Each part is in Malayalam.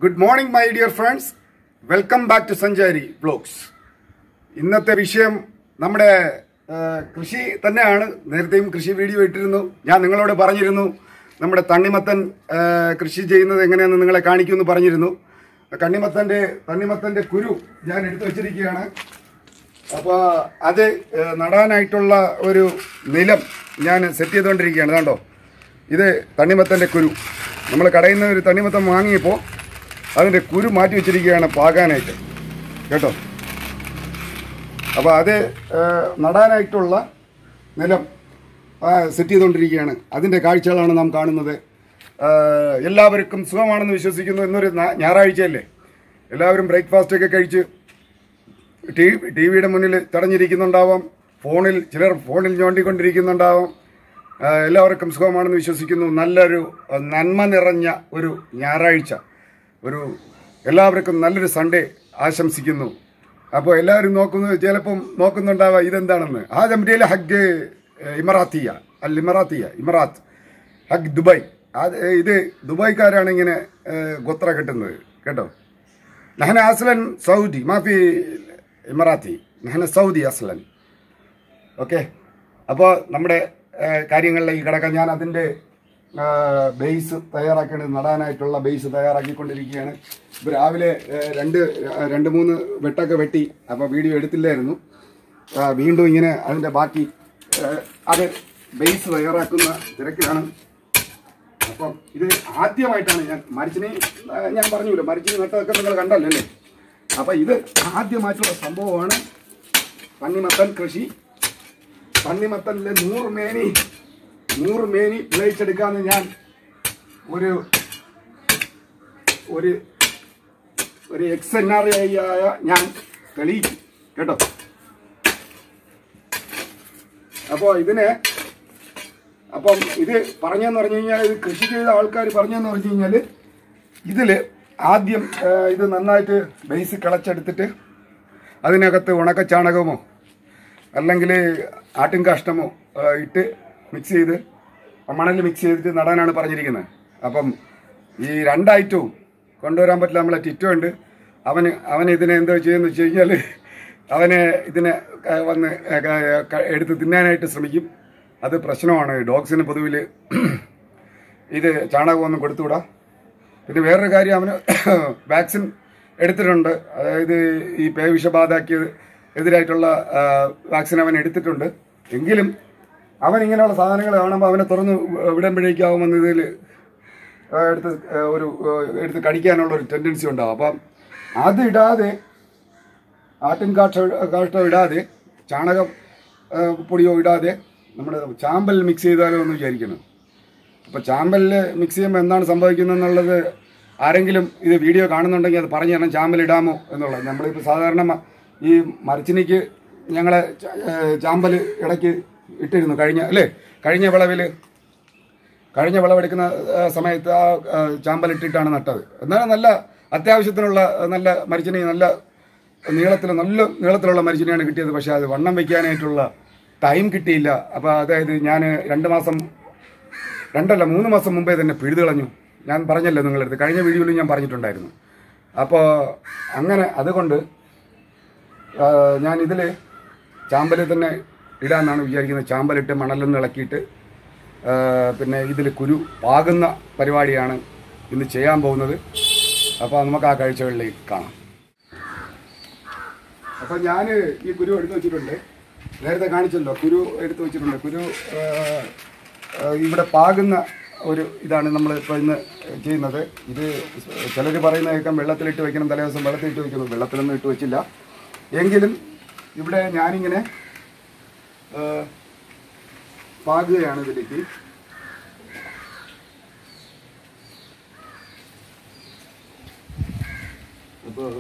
Good morning my dear friends welcome back to Sanchari blogs ഇന്നത്തെ വിഷയം നമ്മുടെ ആ, കൃഷി തന്നെയാണ് നേരത്തെയും കൃഷി വീഡിയോ ഇട്ടിരുന്നു ഞാൻ നിങ്ങളോട് പറഞ്ഞിരുന്നു നമ്മുടെ തണ്ണിമത്തൻ ആ, കൃഷി ചെയ്യുന്നത് എങ്ങനെയാണെന്ന് നിങ്ങളെ കാണിക്കുമെന്ന് പറഞ്ഞിരുന്നു കണ്ണിമത്തൻ്റെ തണ്ണിമത്തൻ്റെ കുരു ഞാൻ എടുത്തു വച്ചിരിക്കുകയാണ് അപ്പോൾ അത് ഏ, നടാനായിട്ടുള്ള ഒരു നിലം ഞാൻ സെറ്റ് ചെയ്തുകൊണ്ടിരിക്കുകയാണ് കണ്ടോ ഇത് തണ്ണിമത്തൻ്റെ കുരു നമ്മൾ കടയിൽ നിന്ന് ഒരു തണ്ണിമത്തം വാങ്ങിയപ്പോൾ അതിൻ്റെ കുരു മാറ്റി വെച്ചിരിക്കുകയാണ് പാകാനായിട്ട് കേട്ടോ അപ്പോൾ അത് ഏ, നടാനായിട്ടുള്ള നിലം ആ, സെറ്റ് ചെയ്തുകൊണ്ടിരിക്കുകയാണ് അതിൻ്റെ കാഴ്ചകളാണ് നാം കാണുന്നത് ആ, എല്ലാവർക്കും സുഖമാണെന്ന് വിശ്വസിക്കുന്നു ഇന്നൊരു ഞാ- ഞായറാഴ്ചയല്ലേ എല്ലാവരും ബ്രേക്ക്ഫാസ്റ്റ് ഒക്കെ കഴിച്ച് ടി ടി വിയുടെ മുന്നിൽ തടഞ്ഞിരിക്കുന്നുണ്ടാവാം ഫോണിൽ ചിലർ ഫോണിൽ ഞോണ്ടിക്കൊണ്ടിരിക്കുന്നുണ്ടാവാം ആ, എല്ലാവർക്കും സുഖമാണെന്ന് വിശ്വസിക്കുന്നു നല്ലൊരു ആ, നന്മ നിറഞ്ഞ ഒരു ഞായറാഴ്ച ഒരു എല്ലാവർക്കും നല്ലൊരു സൺഡേ ആശംസിക്കുന്നു അപ്പോൾ എല്ലാവരും നോക്കുന്നത് ചിലപ്പം നോക്കുന്നുണ്ടാവാം ഇതെന്താണെന്ന് ആ ജംരിയിലെ ഹഗ് ഇമറാത്തിയ അൽ ഇമറാത്തിയ ഇമറാത്ത് ഹഗ് ദുബായ് അത് ഇത് ദുബായ്ക്കാരാണ് ഇങ്ങനെ ഏ, ഗോത്ര കിട്ടുന്നത് കേട്ടോ നഹന അസ്ലൻ സൗദി മാഫി ഇമറാത്തി നഹന സൗദി അസ്ലൻ ഓക്കെ അപ്പോൾ നമ്മുടെ ആ, കാര്യങ്ങളിലേക്ക് കിടക്കാൻ ഞാൻ അതിൻ്റെ ബേസ് തയ്യാറാക്കേണ്ടത് നടാനായിട്ടുള്ള ബേസ് തയ്യാറാക്കിക്കൊണ്ടിരിക്കുകയാണ് ഇപ്പോൾ രാവിലെ ആ, രണ്ട് ആ, രണ്ട് മൂന്ന് വെട്ടൊക്കെ വെട്ടി അപ്പോൾ വീഡിയോ എടുത്തില്ലായിരുന്നു ആ, വീണ്ടും ഇങ്ങനെ അതിൻ്റെ ബാക്കി ആ, അത് ബേസ് തയ്യാറാക്കുന്ന തിരക്കിലാണ് അപ്പം ഇത് ആദ്യമായിട്ടാണ് ഞാൻ മരിച്ചിനെ ആ, ഞാൻ പറഞ്ഞില്ല മരിച്ചിന് നട്ടതൊക്കെ നിങ്ങൾ കണ്ടല്ലോ അല്ലേ അപ്പം ഇത് ആദ്യമായിട്ടുള്ള സംഭവമാണ് തണ്ണിമത്തൻ കൃഷി തണ്ണിമത്തനിലെ നൂറ് മേനി നൂറ് മേനി വിളയിച്ചെടുക്കാമെന്ന് ഞാൻ ഒരു ഒരു ഒരു എക്സ് എൻ ആർ ഐ ആയ ഞാൻ തെളിയിക്കും കേട്ടോ അപ്പോൾ ഇതിന് അപ്പം ഇത് പറഞ്ഞെന്ന് പറഞ്ഞു കഴിഞ്ഞാൽ ഇത് കൃഷി ചെയ്ത ആൾക്കാർ പറഞ്ഞെന്ന് പറഞ്ഞു കഴിഞ്ഞാൽ ഇതിൽ ആദ്യം ആ, ഇത് നന്നായിട്ട് ബേസ് കിളച്ചെടുത്തിട്ട് അതിനകത്ത് ഉണക്കച്ചാണകമോ അല്ലെങ്കിൽ ആട്ടിൻ കാഷ്ടമോ ആ, ഇട്ട് മിക്സ് ചെയ്ത് മണൽ മിക്സ് ചെയ്തിട്ട് നടാനാണ് പറഞ്ഞിരിക്കുന്നത് അപ്പം ഈ രണ്ടൈറ്റവും കൊണ്ടുവരാൻ പറ്റില്ല നമ്മളെ ടിറ്റോ ഉണ്ട് അവന് അവന് ഇതിനെ എന്തോ ചെയ്യുമെന്ന് വെച്ച് കഴിഞ്ഞാൽ അവന് ഇതിനെ ക- വന്ന് ക- ക- എടുത്ത് തിന്നാനായിട്ട് ശ്രമിക്കും അത് പ്രശ്നമാണ് ഡോഗ്സിന് പൊതുവിൽ ഇത് ചാണകമൊന്നും കൊടുത്തുവിടാ പിന്നെ വേറൊരു കാര്യം അവന് വാക്സിൻ എടുത്തിട്ടുണ്ട് അതായത് ഈ പേവിഷബാധയ്ക്ക് എതിരായിട്ടുള്ള ആ, വാക്സിൻ അവൻ എടുത്തിട്ടുണ്ട് എങ്കിലും അവൻ ഇങ്ങനെയുള്ള സാധനങ്ങൾ കാണുമ്പോൾ അവനെ തുറന്ന് വിടുമ്പോഴേക്കാവുമെന്ന് ഇതിൽ എടുത്ത് ആ, ഒരു ആ, എടുത്ത് കടിക്കാനുള്ള ഒരു ടെൻഡൻസി ഉണ്ടാവും അപ്പം അത് ഇടാതെ ആട്ടിൻ കാഷ്ട കാഷ്ടം ഇടാതെ ചാണകം ആ, പൊടിയോ ഇടാതെ നമ്മുടെ ചാമ്പൽ മിക്സ് ചെയ്താലോ എന്ന് വിചാരിക്കണം അപ്പോൾ ചാമ്പലിൽ മിക്സ് ചെയ്യുമ്പോൾ എന്താണ് സംഭവിക്കുന്നത് എന്നുള്ളത് ആരെങ്കിലും ഇത് വീഡിയോ കാണുന്നുണ്ടെങ്കിൽ അത് പറഞ്ഞു തരണം ചാമ്പൽ ഇടാമോ എന്നുള്ളത് നമ്മളിപ്പോൾ സാധാരണ മ- ഈ മരച്ചിനിക്ക് ഞങ്ങളെ ച- ഏ, ചാമ്പൽ ഇടയ്ക്ക് ഇട്ടിരുന്നു കഴിഞ്ഞ അല്ലേ കഴിഞ്ഞ വിളവിൽ കഴിഞ്ഞ വിളവെടുക്കുന്ന ആ, സമയത്ത് ആ ആ, ചാമ്പൽ ഇട്ടിട്ടാണ് നട്ടത് എന്നാലും നല്ല അത്യാവശ്യത്തിനുള്ള നല്ല മരിച്ചിനി നല്ല നീളത്തിൽ നല്ല നീളത്തിലുള്ള മരിച്ചിനിയാണ് കിട്ടിയത് പക്ഷേ അത് വണ്ണം വയ്ക്കാനായിട്ടുള്ള ടൈം കിട്ടിയില്ല അപ്പോൾ അതായത് ഞാൻ രണ്ട് മാസം രണ്ടല്ല മൂന്ന് മാസം മുമ്പേ തന്നെ പിഴുതു കളഞ്ഞു ഞാൻ പറഞ്ഞല്ലോ നിങ്ങളടുത്ത് കഴിഞ്ഞ വീഡിയോയിൽ ഞാൻ പറഞ്ഞിട്ടുണ്ടായിരുന്നു അപ്പോൾ അങ്ങനെ അതുകൊണ്ട് ആ, ഞാൻ ഇതിൽ ചാമ്പൽ തന്നെ ഇടാമെന്നാണ് വിചാരിക്കുന്നത് ചാമ്പലിട്ട് മണലൊന്ന് ഇളക്കിയിട്ട് ആ, പിന്നെ ഇതിൽ കുരു പാകുന്ന പരിപാടിയാണ് ഇന്ന് ചെയ്യാൻ പോകുന്നത് അപ്പോൾ നമുക്ക് ആ കാഴ്ചകളിലേക്ക് കാണാം അപ്പം ഞാൻ ഈ കുരു എടുത്തു വെച്ചിട്ടുണ്ട് നേരത്തെ കാണിച്ചല്ലോ കുരു എടുത്തു വെച്ചിട്ടുണ്ട് കുരു ആ, ആ, ഇവിടെ പാകുന്ന ഒരു ഇതാണ് നമ്മൾ ഇപ്പോൾ ഇന്ന് ചെയ്യുന്നത് ഇത് ചിലർ പറയുന്ന കേൾക്കാം വെള്ളത്തിലിട്ട് വെക്കണം തലേ ദിവസം വെള്ളത്തിലിട്ട് വെക്കണം വെള്ളത്തിലൊന്നും ഇട്ട് വെച്ചില്ല എങ്കിലും ഇവിടെ ഞാനിങ്ങനെ ആ, പാകുകയാണ് ഇതിലേക്ക് അപ്പോൾ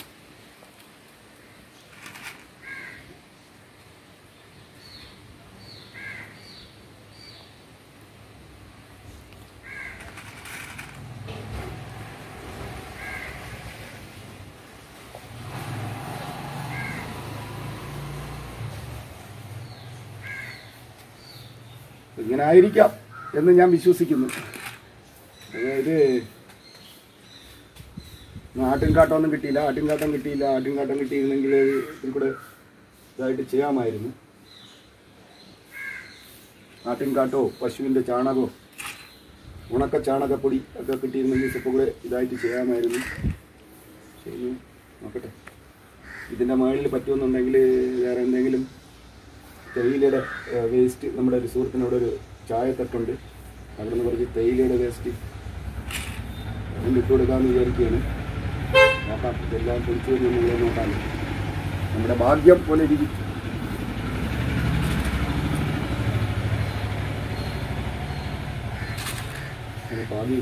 ഇങ്ങനെ ആയിരിക്കാം എന്ന് ഞാൻ വിശ്വസിക്കുന്നു അതായത് ആട്ടിൻകാട്ടമൊന്നും കിട്ടിയില്ല ആട്ടിൻകാട്ടം കിട്ടിയില്ല ആട്ടിൻകാട്ടം കിട്ടിയിരുന്നെങ്കിൽ ഇതിൽ കൂടെ ഇതായിട്ട് ചെയ്യാമായിരുന്നു ആട്ടിൻകാട്ടോ പശുവിൻ്റെ ചാണകമോ ഉണക്ക ചാണകപ്പൊടി ഒക്കെ കിട്ടിയിരുന്നെങ്കിൽ ഇപ്പോൾ കൂടെ ഇതായിട്ട് ചെയ്യാമായിരുന്നു ശരി നോക്കട്ടെ ഇതിൻ്റെ മുകളിൽ പറ്റുമെന്നുണ്ടെങ്കിൽ വേറെ എന്തെങ്കിലും തേയിലയുടെ വേസ്റ്റ് നമ്മുടെ ഒരു സുഹൃത്തിനോട് ഒരു ചായത്തട്ടുണ്ട് അവിടെ നിന്ന് കുറച്ച് തേയിലയുടെ വേസ്റ്റ് അതിൽ ഇട്ട് കൊടുക്കാമെന്ന് വിചാരിക്കുകയാണ് നോക്കാം ഇതെല്ലാം പൊളിച്ചു വരുന്നുള്ളത് നോക്കാം നമ്മുടെ ഭാഗ്യം പോലെ ഇരിക്കും അത് ഭാഗ്യം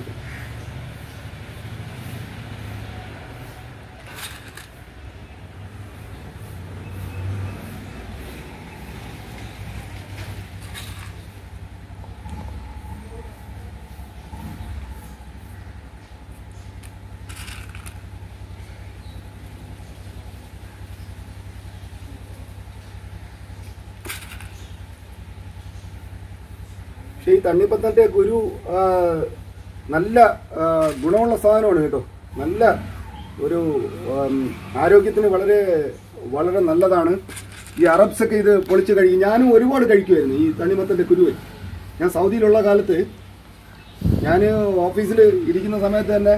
പക്ഷേ ഈ തണ്ണിപ്പത്തൻ്റെ ഗുരു ആ, നല്ല ആ, ഗുണമുള്ള സാധനമാണ് കേട്ടോ നല്ല ഒരു ഉം, ആരോഗ്യത്തിന് വളരെ വളരെ നല്ലതാണ് ഈ അറബ്സ് ഒക്കെ ഇത് പൊളിച്ച് കഴിക്കും ഞാനും ഒരുപാട് കഴിക്കുമായിരുന്നു ഈ തണ്ണിമത്തൻ്റെ കുരുവ് ഞാൻ സൗദിയിലുള്ള കാലത്ത് ഞാൻ ഓഫീസിൽ ഇരിക്കുന്ന സമയത്ത് തന്നെ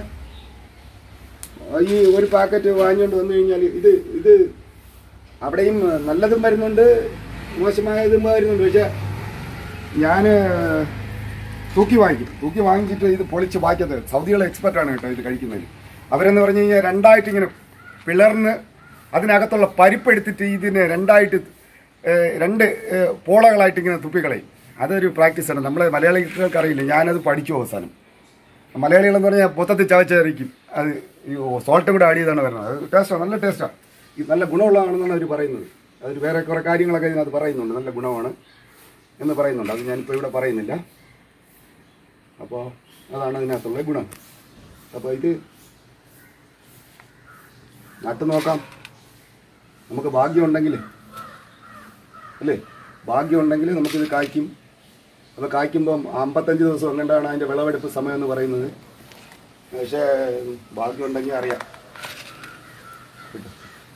ഈ ഒരു പാക്കറ്റ് വാങ്ങിച്ചുകൊണ്ട് വന്നു കഴിഞ്ഞാൽ ഇത് ഇത് അവിടെയും നല്ലതും വരുന്നുണ്ട് മോശമായതും വരുന്നുണ്ട് പക്ഷേ ഞാൻ തൂക്കി വാങ്ങിക്കും തൂക്കി വാങ്ങിച്ചിട്ട് ഇത് പൊളിച്ച് ബാക്കിയത് സൗദികളെ എക്സ്പെർട്ടാണ് കേട്ടോ ഇത് കഴിക്കുന്നതിൽ അവരെന്ന് പറഞ്ഞു കഴിഞ്ഞാൽ രണ്ടായിട്ട് ഇങ്ങനെ പിളർന്ന് അതിനകത്തുള്ള പരിപ്പെടുത്തിട്ട് ഇതിനെ രണ്ടായിട്ട് ഏഹ്, രണ്ട് ഏഹ്, പോളകളായിട്ട് ഇങ്ങനെ തുപ്പിക്കളയും അതൊരു പ്രാക്ടീസാണ് നമ്മളെ മലയാളികൾക്ക് അറിയില്ല ഞാനത് പഠിച്ചു അവസാനം മലയാളികളെന്ന് പറഞ്ഞാൽ മൊത്തത്തിൽ ചവച്ചേറിക്കും അത് ഈ സോൾട്ടും കൂടെ ആഡ് ചെയ്താണ് വരുന്നത് അത് ടേസ്റ്റാണ് നല്ല ടേസ്റ്റാണ് ഇത് നല്ല ഗുണമുള്ളതാണെന്നാണ് അവർ പറയുന്നത് അതിൽ വേറെ കുറേ കാര്യങ്ങളൊക്കെ ഇതിനകത്ത് പറയുന്നുണ്ട് നല്ല ഗുണമാണ് എന്ന് പറയുന്നുണ്ട് അത് ഞാനിപ്പോൾ ഇവിടെ പറയുന്നില്ല അപ്പോൾ അതാണ് അതിനകത്തുള്ള ഗുണം അപ്പോൾ ഇത് നട്ട് നോക്കാം നമുക്ക് ഭാഗ്യമുണ്ടെങ്കിൽ അല്ലേ ഭാഗ്യമുണ്ടെങ്കിൽ നമുക്കിത് കായ്ക്കും അപ്പോൾ കായ്ക്കുമ്പം അമ്പത്തഞ്ച് ദിവസം എങ്ങനെയാണ് അതിൻ്റെ വിളവെടുപ്പ് സമയം എന്ന് പറയുന്നത് പക്ഷേ ഭാഗ്യമുണ്ടെങ്കിൽ അറിയാം കിട്ടും.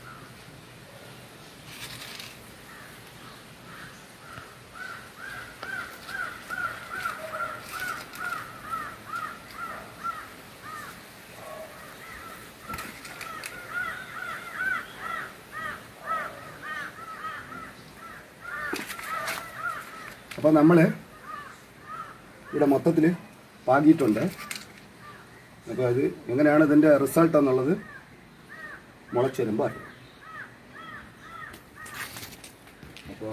അപ്പോൾ നമ്മൾ ഇവിടെ മൊത്തത്തിൽ പാകിയിട്ടുണ്ട് അപ്പോൾ അത് എങ്ങനെയാണ് ഇതിൻ്റെ റിസൾട്ട് എന്നുള്ളത് മുളച്ച് വരുമ്പോൾ അറിയാം അപ്പോൾ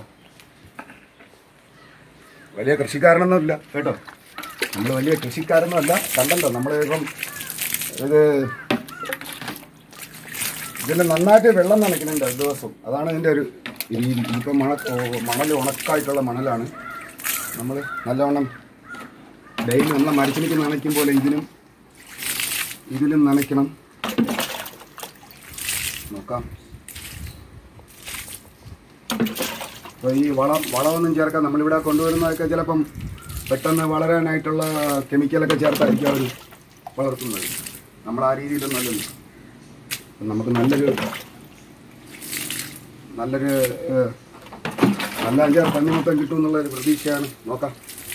വലിയ കൃഷിക്കാരനൊന്നുമില്ല കേട്ടോ നമ്മൾ വലിയ കൃഷിക്കാരൊന്നുമല്ല കണ്ടല്ലോ നമ്മൾ ഇപ്പം ഇത് ഇതിൽ നന്നായിട്ട് വെള്ളം നനയ്ക്കുന്നുണ്ട് ദിവസവും അതാണ് ഇതിൻ്റെ ഒരു രീതി ഇപ്പം മണ ഓ- മണൽ ഉണക്കായിട്ടുള്ള മണലാണ് നമ്മൾ നല്ലവണ്ണം ഡെയിലി നമ്മളെ മരത്തിലേക്ക് നനയ്ക്കും പോലെ ഇതിനും ഇതിലും നനയ്ക്കണം നോക്കാം അപ്പോൾ ഈ വളം വളമൊന്നും ചേർക്കാൻ നമ്മളിവിടെ കൊണ്ടുവരുന്നതൊക്കെ ചിലപ്പം പെട്ടെന്ന് വളരാനായിട്ടുള്ള കെമിക്കലൊക്കെ ചേർത്തായിരിക്കും അവർ വളർത്തുന്നത് നമ്മൾ ആ രീതിയിലൊന്നും അല്ലല്ലോ അപ്പം നമുക്ക് നല്ലൊരു നല്ലൊരു ഏഹ്, നല്ല അഞ്ചാറ് പഞ്ഞി മൊത്തം കിട്ടും എന്നുള്ള ഒരു പ്രതീക്ഷയാണ് നോക്കാം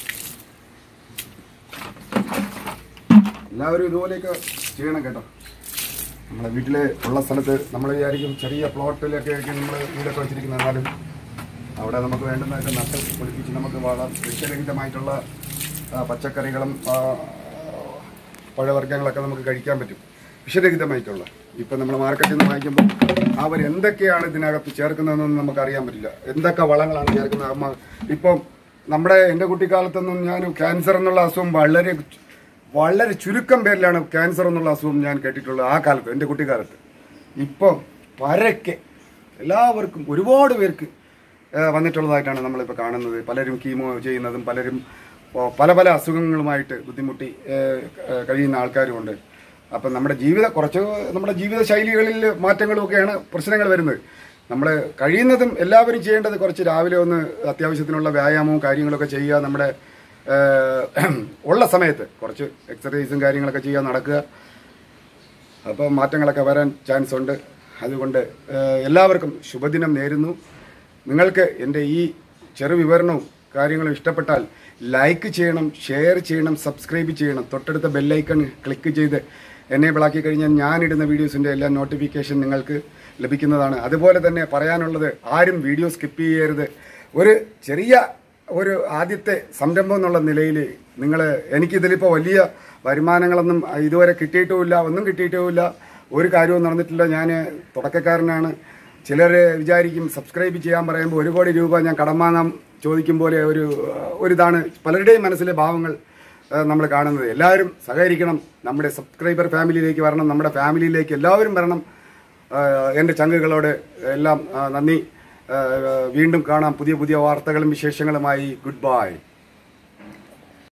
എല്ലാവരും ഇതുപോലെയൊക്കെ ചെയ്യണം കേട്ടോ നമ്മളെ വീട്ടിൽ ഉള്ള സ്ഥലത്ത് നമ്മൾ വിചാരിക്കും ചെറിയ പ്ലോട്ടിലൊക്കെ ആയിരിക്കും നമ്മൾ വീടൊക്കെ വെച്ചിരിക്കുന്നത് എന്നാലും അവിടെ നമുക്ക് വേണ്ടുന്നതൊക്കെ നട്ട് പൊടിപ്പിച്ച് നമുക്ക് വളം വിഷരഹിതമായിട്ടുള്ള ആ, പച്ചക്കറികളും ആ, പഴവർഗ്ഗങ്ങളൊക്കെ നമുക്ക് കഴിക്കാൻ പറ്റും വിഷരഹിതമായിട്ടുള്ള ഇപ്പം നമ്മൾ മാർക്കറ്റിൽ നിന്ന് വാങ്ങിക്കുമ്പോൾ അവർ എന്തൊക്കെയാണ് ഇതിനകത്ത് ചേർക്കുന്നതെന്നൊന്നും നമുക്ക് അറിയാൻ പറ്റില്ല എന്തൊക്കെ വളങ്ങളാണ് ചേർക്കുന്നത് അമ്മ ഇപ്പം നമ്മുടെ എൻ്റെ കുട്ടിക്കാലത്തൊന്നും ഞാൻ ക്യാൻസർ എന്നുള്ള അസുഖം വളരെ വളരെ ചുരുക്കം പേരിലാണ് ക്യാൻസർ എന്നുള്ള അസുഖം ഞാൻ കേട്ടിട്ടുള്ളത് ആ കാലത്ത് എൻ്റെ കുട്ടിക്കാലത്ത് ഇപ്പം പരക്കെ എല്ലാവർക്കും ഒരുപാട് പേർക്ക് ഏഹ്, വന്നിട്ടുള്ളതായിട്ടാണ് നമ്മളിപ്പോൾ കാണുന്നത് പലരും കീമോ ചെയ്യുന്നതും പലരും ഓ, പല പല അസുഖങ്ങളുമായിട്ട് ബുദ്ധിമുട്ടി ഏഹ്, ഏഹ്, കഴിയുന്ന ആൾക്കാരുമുണ്ട് അപ്പം നമ്മുടെ ജീവിത കുറച്ച് നമ്മുടെ ജീവിത ശൈലികളിൽ മാറ്റങ്ങളുമൊക്കെയാണ് പ്രശ്നങ്ങൾ വരുന്നത് നമ്മൾ കഴിയുന്നതും എല്ലാവരും ചെയ്യേണ്ടത് കുറച്ച് രാവിലെ ഒന്ന് അത്യാവശ്യത്തിനുള്ള വ്യായാമവും കാര്യങ്ങളൊക്കെ ചെയ്യുക നമ്മുടെ ഏഹ്, ഉള്ള സമയത്ത് കുറച്ച് എക്സർസൈസും കാര്യങ്ങളൊക്കെ ചെയ്യുക നടക്കുക അപ്പോൾ മാറ്റങ്ങളൊക്കെ വരാൻ ചാൻസ് ഉണ്ട് അതുകൊണ്ട് ഏഹ്, എല്ലാവർക്കും ശുഭദിനം നേരുന്നു നിങ്ങൾക്ക് എൻ്റെ ഈ ചെറു വിവരണവും കാര്യങ്ങളും ഇഷ്ടപ്പെട്ടാൽ ലൈക്ക് ചെയ്യണം ഷെയർ ചെയ്യണം സബ്സ്ക്രൈബ് ചെയ്യണം തൊട്ടടുത്ത ബെല്ലൈക്കൺ ക്ലിക്ക് ചെയ്ത് എനേബിൾ ആക്കി കഴിഞ്ഞാൽ ഞാനിടുന്ന വീഡിയോസിൻ്റെ എല്ലാ നോട്ടിഫിക്കേഷൻ നിങ്ങൾക്ക് ലഭിക്കുന്നതാണ് അതുപോലെ തന്നെ പറയാനുള്ളത് ആരും വീഡിയോ സ്കിപ്പ് ചെയ്യരുത് ഒരു ചെറിയ ഒരു ആദ്യത്തെ സംരംഭം എന്നുള്ള നിലയിൽ നിങ്ങൾ എനിക്കിതിലിപ്പോൾ വലിയ വരുമാനങ്ങളൊന്നും ഇതുവരെ കിട്ടിയിട്ടുമില്ല ഒന്നും കിട്ടിയിട്ടുമില്ല ഒരു കാര്യവും നടന്നിട്ടില്ല ഞാൻ തുടക്കക്കാരനാണ് ചിലർ വിചാരിക്കും സബ്സ്ക്രൈബ് ചെയ്യാൻ പറയുമ്പോൾ ഒരു കോടി രൂപ ഞാൻ കടം വാങ്ങാൻ ചോദിക്കും പോലെ ഒരു ഒരിതാണ് പലരുടെയും മനസ്സിലെ ഭാവങ്ങൾ നമ്മൾ കാണുന്നത് എല്ലാവരും സഹകരിക്കണം നമ്മുടെ സബ്സ്ക്രൈബർ ഫാമിലിയിലേക്ക് വരണം നമ്മുടെ ഫാമിലിയിലേക്ക് എല്ലാവരും വരണം ആഹ് എൻ്റെ ചങ്കുകളോട് എല്ലാം ആഹ് നന്ദി ആഹ് വീണ്ടും കാണാം പുതിയ പുതിയ വാർത്തകളും വിശേഷങ്ങളുമായി ഗുഡ് ബൈ